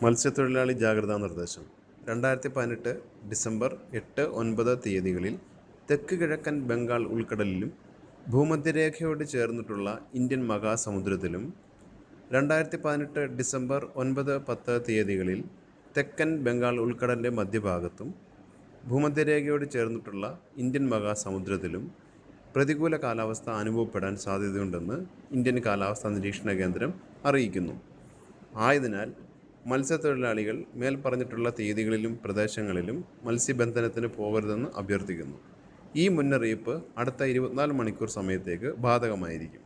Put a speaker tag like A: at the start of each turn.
A: മത്സ്യത്തൊഴിലാളി ജാഗ്രതാ നിർദ്ദേശം രണ്ടായിരത്തി പതിനെട്ട് ഡിസംബർ എട്ട് ഒൻപത് തീയതികളിൽ തെക്ക് കിഴക്കൻ ബംഗാൾ ഉൾക്കടലിലും ഭൂമധ്യരേഖയോട് ചേർന്നിട്ടുള്ള ഇന്ത്യൻ മഹാസമുദ്രത്തിലും രണ്ടായിരത്തി പതിനെട്ട് ഡിസംബർ ഒൻപത് പത്ത് തീയതികളിൽ തെക്കൻ ബംഗാൾ ഉൾക്കടലിൻ്റെ മധ്യഭാഗത്തും ഭൂമധ്യരേഖയോട് ചേർന്നിട്ടുള്ള ഇന്ത്യൻ മഹാസമുദ്രത്തിലും പ്രതികൂല കാലാവസ്ഥ അനുഭവപ്പെടാൻ സാധ്യതയുണ്ടെന്ന് ഇന്ത്യൻ കാലാവസ്ഥാ നിരീക്ഷണ കേന്ദ്രം അറിയിക്കുന്നു ആയതിനാൽ മത്സ്യത്തൊഴിലാളികൾ മേൽ പറഞ്ഞിട്ടുള്ള തീയതികളിലും പ്രദേശങ്ങളിലും മത്സ്യബന്ധനത്തിന് പോകരുതെന്ന് അഭ്യർത്ഥിക്കുന്നു ഈ മുന്നറിയിപ്പ് അടുത്ത ഇരുപത്തിനാല് മണിക്കൂർ സമയത്തേക്ക് ബാധകമായിരിക്കും